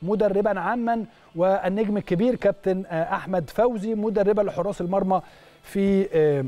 مدربا عاما والنجم الكبير كابتن احمد فوزي مدربا لحراس المرمى في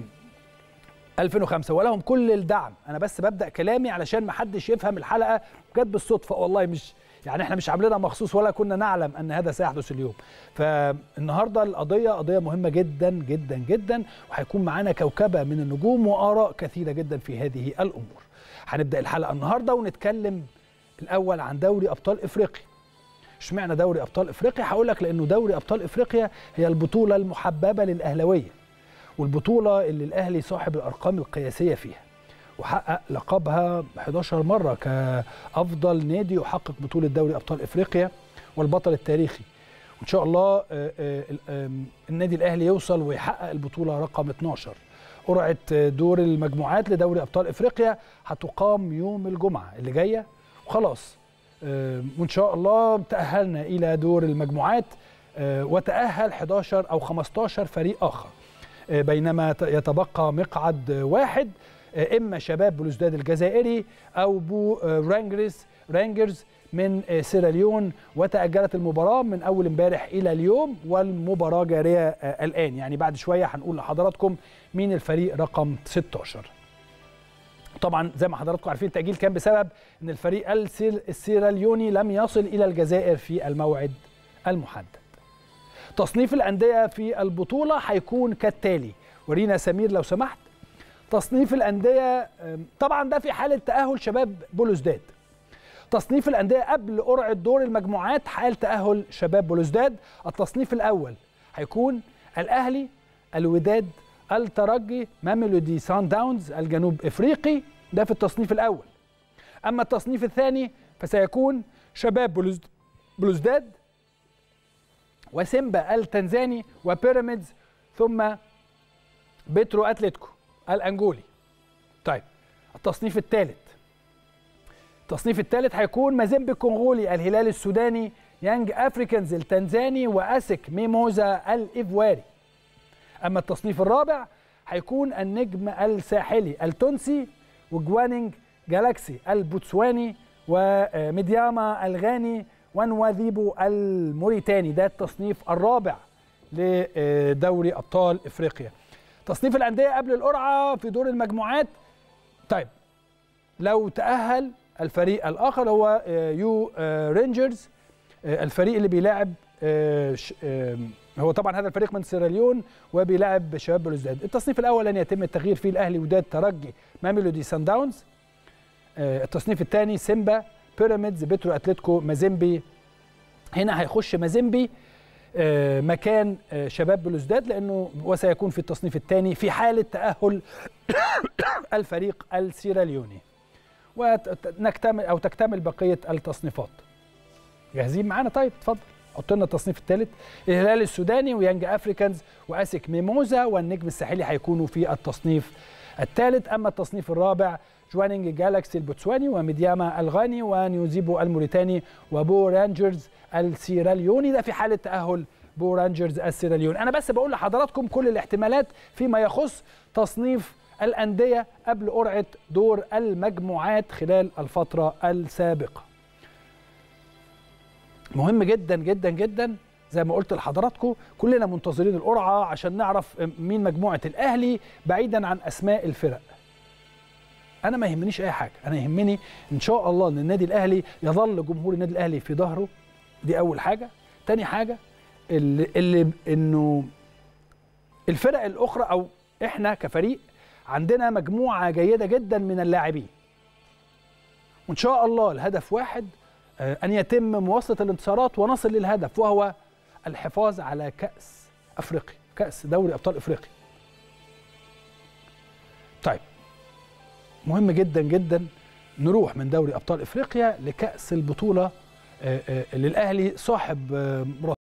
2005 ولهم كل الدعم انا بس ببدا كلامي علشان ما حدش يفهم الحلقه جت بالصدفه والله مش يعني احنا مش عاملينها مخصوص ولا كنا نعلم ان هذا سيحدث اليوم فالنهارده القضيه قضيه مهمه جدا جدا جدا وهيكون معانا كوكبه من النجوم واراء كثيره جدا في هذه الامور هنبدا الحلقه النهارده ونتكلم الاول عن دوري ابطال افريقيا اشمعنى دوري ابطال افريقيا هقول لك لانه دوري ابطال افريقيا هي البطوله المحببه للاهلاويه والبطوله اللي الاهلي صاحب الارقام القياسيه فيها وحقق لقبها 11 مره كافضل نادي يحقق بطوله دوري ابطال افريقيا والبطل التاريخي وان شاء الله النادي الاهلي يوصل ويحقق البطوله رقم 12 قرعه دور المجموعات لدوري ابطال افريقيا هتقام يوم الجمعه اللي جايه وخلاص وان شاء الله تاهلنا الى دور المجموعات وتاهل 11 او 15 فريق اخر بينما يتبقى مقعد واحد اما شباب بلوزداد الجزائري او بو رانجرز رانجرز من سيراليون وتاجلت المباراه من اول امبارح الى اليوم والمباراه جاريه الان يعني بعد شويه هنقول لحضراتكم مين الفريق رقم 16 طبعا زي ما حضراتكم عارفين التاجيل كان بسبب ان الفريق السيراليوني لم يصل الى الجزائر في الموعد المحدد تصنيف الانديه في البطوله هيكون كالتالي ورينا سمير لو سمحت تصنيف الانديه طبعا ده في حاله تاهل شباب بلوزداد تصنيف الانديه قبل قرعه دور المجموعات حال تاهل شباب بلوزداد التصنيف الاول هيكون الاهلي الوداد الترجي ماميلودي سان داونز الجنوب افريقي ده في التصنيف الاول اما التصنيف الثاني فسيكون شباب بلوزداد وسيمبا التنزاني وبيراميدز ثم بيترو اتلتيكو الانجولي طيب التصنيف الثالث التصنيف الثالث هيكون مازيمبي الكونغولي الهلال السوداني يانج افريكانز التنزاني واسك ميموزا الايفواري اما التصنيف الرابع هيكون النجم الساحلي التونسي وجوانينج جالاكسي البوتسواني وميدياما الغاني ونواذيبو الموريتاني ده التصنيف الرابع لدوري ابطال افريقيا تصنيف الانديه قبل القرعه في دور المجموعات طيب لو تاهل الفريق الاخر هو يو رينجرز الفريق اللي بيلاعب هو طبعا هذا الفريق من سيراليون وبيلاعب شباب بلوزداد التصنيف الاول لن يتم التغيير فيه الاهلي وداد ترجي ماميلودي سان داونز التصنيف الثاني سيمبا بيراميدز بيترو اتلتيكو مازيمبي هنا هيخش مازيمبي مكان شباب بلوزداد لانه وسيكون في التصنيف الثاني في حاله تاهل الفريق السيراليوني ونكتمل او تكتمل بقيه التصنيفات جاهزين معانا طيب اتفضل حط لنا التصنيف الثالث الهلال السوداني ويانج افريكانز واسك ميموزا والنجم الساحلي هيكونوا في التصنيف الثالث اما التصنيف الرابع جوانينج جالاكسي البوتسواني وميدياما الغاني ونيوزيبو الموريتاني وبو رانجرز السيراليوني ده في حاله تاهل بو رانجرز السيراليوني انا بس بقول لحضراتكم كل الاحتمالات فيما يخص تصنيف الانديه قبل قرعه دور المجموعات خلال الفتره السابقه مهم جدا جدا جدا زي ما قلت لحضراتكم كلنا منتظرين القرعه عشان نعرف مين مجموعه الاهلي بعيدا عن اسماء الفرق انا ما يهمنيش اي حاجه انا يهمني ان شاء الله ان النادي الاهلي يظل جمهور النادي الاهلي في ظهره دي اول حاجه تاني حاجه اللي, اللي انه الفرق الاخرى او احنا كفريق عندنا مجموعه جيده جدا من اللاعبين وان شاء الله الهدف واحد ان يتم مواصله الانتصارات ونصل للهدف وهو الحفاظ على كاس افريقيا كاس دوري ابطال افريقيا طيب مهم جدا جدا نروح من دوري ابطال افريقيا لكاس البطوله اللي الاهلي صاحب